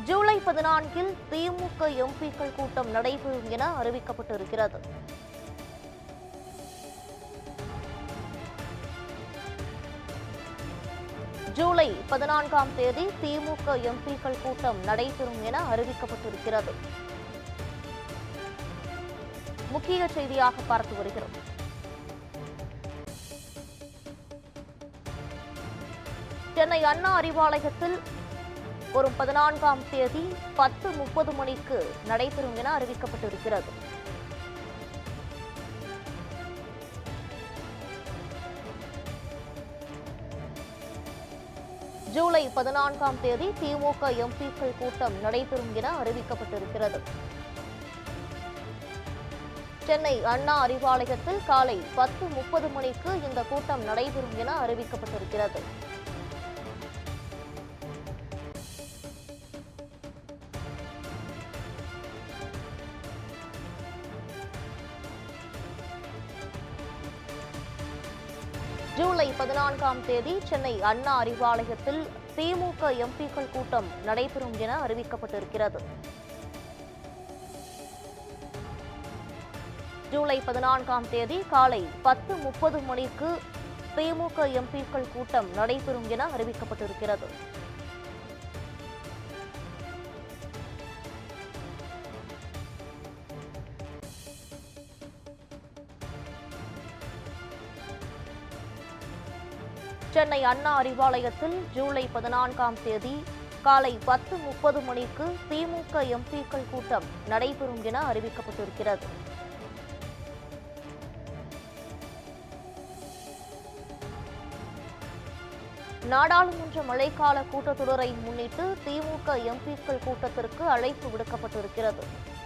ஜூலை பதினான்கில் திமுக எம்பிக்கள் கூட்டம் நடைபெறும் என அறிவிக்கப்பட்டிருக்கிறது ஜூலை பதினான்காம் தேதி திமுக எம்பிக்கள் கூட்டம் நடைபெறும் என அறிவிக்கப்பட்டிருக்கிறது முக்கிய செய்தியாக பார்த்து வருகிறோம் சென்னை அண்ணா அறிவாலயத்தில் வரும் பதினான்காம் தேதி பத்து முப்பது மணிக்கு நடைபெறும் என அறிவிக்கப்பட்டிருக்கிறது ஜூலை பதினான்காம் தேதி திமுக எம்பிக்கள் கூட்டம் நடைபெறும் என அறிவிக்கப்பட்டிருக்கிறது சென்னை அண்ணா அறிவாலயத்தில் காலை பத்து முப்பது மணிக்கு இந்த கூட்டம் நடைபெறும் என அறிவிக்கப்பட்டிருக்கிறது ஜூலை பதினான்காம் தேதி சென்னை அண்ணா அறிவாலயத்தில் திமுக எம்பிக்கள் கூட்டம் நடைபெறும் என அறிவிக்கப்பட்டிருக்கிறது ஜூலை பதினான்காம் தேதி காலை பத்து முப்பது மணிக்கு திமுக எம்பிக்கள் கூட்டம் நடைபெறும் என அறிவிக்கப்பட்டிருக்கிறது சென்னை அண்ணா அறிவாலயத்தில் ஜூலை பதினான்காம் தேதி காலை பத்து முப்பது மணிக்கு திமுக எம்பிக்கள் கூட்டம் நடைபெறும் என அறிவிக்கப்பட்டிருக்கிறது நாடாளுமன்ற மழைக்கால கூட்டத்தொடரை முன்னிட்டு திமுக எம்பிக்கள் கூட்டத்திற்கு அழைப்பு விடுக்கப்பட்டிருக்கிறது